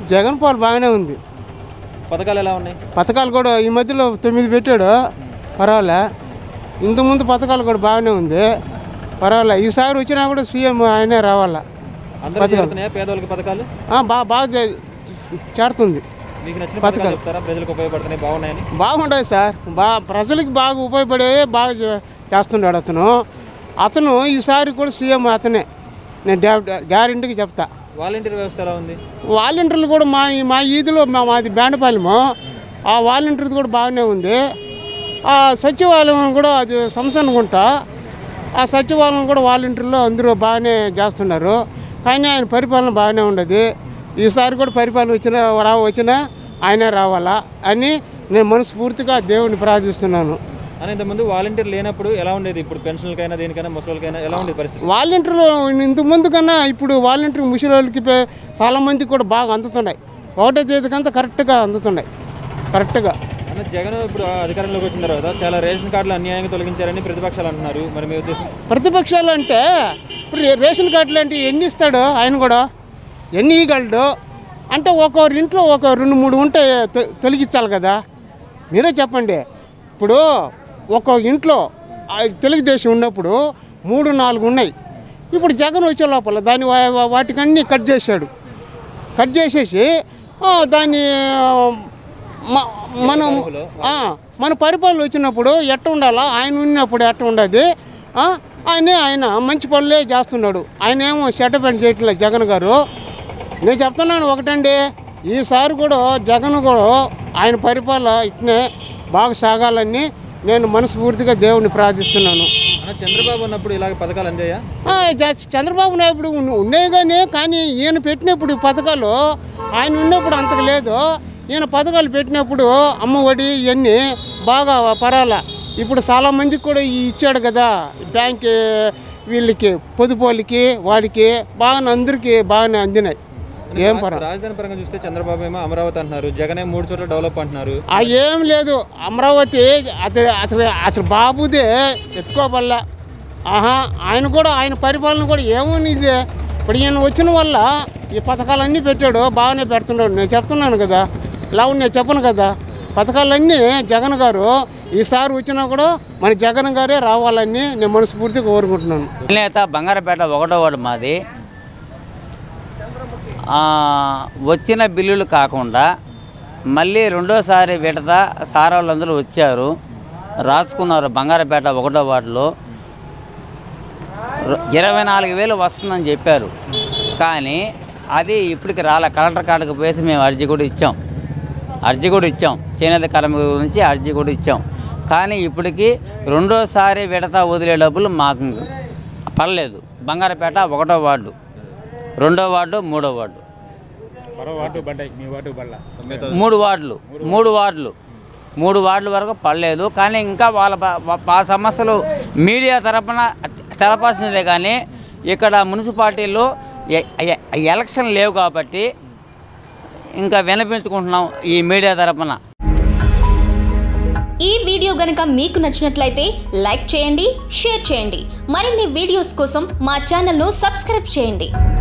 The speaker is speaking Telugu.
జగన్ పాలు బాగానే ఉంది పథకాలు ఎలా ఉన్నాయి పథకాలు కూడా ఈ మధ్యలో తొమ్మిది పెట్టాడు పర్వాలే ఇంతకుముందు పథకాలు కూడా బాగానే ఉంది పర్వాలే ఈసారి వచ్చినా కూడా సీఎం ఆయనే రావాలా అందరూ చేరుతున్నాయా పేదవాళ్ళకి పథకాలు ఆ, బా- బాగా చే- చేరుతుంది మీకు నచ్చిన పథకాలు చెప్తారా ప్రజలకు ఉపయోగపడుతున్నాయి బాగున్నాయని బాగుండదు సార్ బా ప్రజలకు బాగా ఉపయోగపడే బాగా చే- చేస్తున్నాడు అతను అతను ఈసారి కూడా సీఎం అతనే నేను గ్యారెంటీకి చెప్తా వాలంటీర్ వ్యవస్థ ఎలా ఉంది వాలంటీర్లు కూడా మా మా ఈదిలో మా మాది బేండపాలెము ఆ వాలంటీర్ది కూడా బాగానే ఉంది ఆ సచివాలయం కూడా అది సంసనుకుంటా ఆ సచివాలయం కూడా వాలంటీర్లు అందరూ బాగానే చేస్తున్నారు కానీ ఆయన పరిపాలన బాగానే ఉండదు ఈసారి కూడా పరిపాలన వచ్చినా రా వచ్చినా ఆయనే రావాలా అని నేను మనస్ఫూర్తిగా దేవుడిని ప్రార్థిస్తున్నాను అని ఇంతకుముందు వాలంటీర్ లేనప్పుడు ఎలా ఉండేది ఇప్పుడు పెన్షన్లకైనా దేనికైనా ముసలికైనా ఎలా ఉండేది పరిస్థితి వాలంటీర్లు ఇంతకు ముందు కన్నా ఇప్పుడు వాలంటీర్ ముసలి వాళ్ళకి పే- చాలా మందికి కూడా బాగా అందుతున్నాయి ఒకటో తేదీకంతా కరెక్ట్గా అందుతున్నాయి కరెక్ట్గా అన్న జగన్ ఇప్పుడు అధికారంలోకి వచ్చిన తర్వాత చాలా రేషన్ కార్డులు అన్యాయంగా తొలగించారని ప్రతిపక్షాలు అంటున్నారు మరి మీ ఉద్దేశం ప్రతిపక్షాలు అంటే ఇప్పుడు రే- రేషన్ కార్డులు అంటే ఎన్ని ఇస్తాడు ఆయన కూడా ఎన్ని ఇవ్వగలడు అంటే ఒక్కొక్కరి ఇంట్లో ఒక రెండు మూడు ఉంటే తొ- తొలగించాలి కదా మీరే చెప్పండి ఇప్పుడు ఒక్కో ఇంట్లో ఆ తెలుగుదేశం ఉన్నప్పుడు మూడు నాలుగు ఉన్నాయి ఇప్పుడు జగన్ వచ్చే లోపల దాన్ని వా- వా- వాటికన్నీ కట్ చేశాడు కట్ చేసేసి ఆ, దాన్ని ఆ, మ- మనం ఆ, మన పరిపాలన వచ్చినప్పుడు ఎట్ట ఉండాలా ఆయన ఉన్నప్పుడు ఎట్ట ఉండదు ఆ, ఆయనే ఆయన మంచి పనులే చేస్తున్నాడు ఆయన ఏమో సెటపెంట్ చేయట్లేదు జగన్ గారు నేను చెప్తున్నాను ఒకటండి ఈసారి కూడా జగన్ కూడా ఆయన పరిపాలన ఇట్నే బాగా సాగాలని నేను మనస్ఫూర్తిగా దేవుడిని ప్రార్థిస్తున్నాను అన్న చంద్రబాబు ఉన్నప్పుడు ఇలాగ పథకాలు అందాయా ఆ, జ- చంద్రబాబు నాయుడు ఉన్న- ఉన్నాయి కానీ కానీ ఈయన పెట్టినప్పుడు ఈ పథకాలు ఆయన ఉన్నప్పుడు అంతకు లేదు ఈయన పథకాలు పెట్టినప్పుడు అమ్మ ఒడి ఇవన్నీ బాగా పరాల ఇప్పుడు చాలా మందికి కూడా ఈ ఇచ్చాడు కదా బ్యాంక్ వీళ్ళకి పొదుపు వాళ్ళకి వాడికి బాగా అందరికీ బాగానే అందినాయి ఏం పర రాజధాని పరంగా చూస్తే చంద్రబాబు ఏమో అమరావతి అంటున్నారు జగన్ ఏమో మూడు చోట్ల డెవలప్ అంటున్నారు ఆ ఏం లేదు అమరావతి అతను అసలు అసలు బాబుదే ఎత్తుకోబల్లా ఆహా ఆయన కూడా ఆయన పరిపాలన కూడా ఏముంది ఇది ఇప్పుడు ఈయన వచ్చిన వల్ల ఈ పథకాలన్నీ పెట్టాడు బాగానే పెడుతున్నాడు నేను చెప్తున్నాను కదా లావు నేను చెప్పను కదా పథకాలన్నీ జగన్ గారు ఈసారి వచ్చినా కూడా మన జగన్ గారే రావాలని నేను మనస్ఫూర్తిగా కోరుకుంటున్నాను నేత బంగారపేట ఒకటో వాడు మాది ఆ, వచ్చిన బిల్లులు కాకుండా మళ్ళీ రెండోసారి విడత సార్ వాళ్ళందరూ వచ్చారు రాసుకున్నారు బంగారపేట ఒకటో వార్డులో ర- ఇరవై నాలుగు వేలు వస్తుందని చెప్పారు కానీ అది ఇప్పటికి రాలే కలెక్టర్ కాడికి పోయేసి మేము అర్జీ కూడా ఇచ్చాం అర్జీ కూడా ఇచ్చాం చేనేత కార్మికుల గురించి అర్జీ కూడా ఇచ్చాం కానీ ఇప్పటికి రెండోసారి విడత వదిలే డబ్బులు మాకు పడలేదు బంగారపేట ఒకటో వార్డు రెండో వార్డు మూడో వార్డు మూడు వార్డులు మూడు వార్డులు మూడు వార్డుల వరకు పడలేదు కానీ ఇంకా వాళ్ళ ప- ప- ఆ సమస్యలు మీడియా తరపున తెలపాల్సిందే కానీ ఇక్కడ మున్సిపాలిటీలో ఎ- ఎ- ఎలక్షన్ లేవు కాబట్టి ఇంకా వినిపించుకుంటున్నాం ఈ మీడియా తరపున ఈ వీడియో గనుక మీకు నచ్చినట్లయితే లైక్ చేయండి షేర్ చేయండి మరిన్ని వీడియోస్ కోసం మా ఛానల్ను సబ్స్క్రైబ్ చేయండి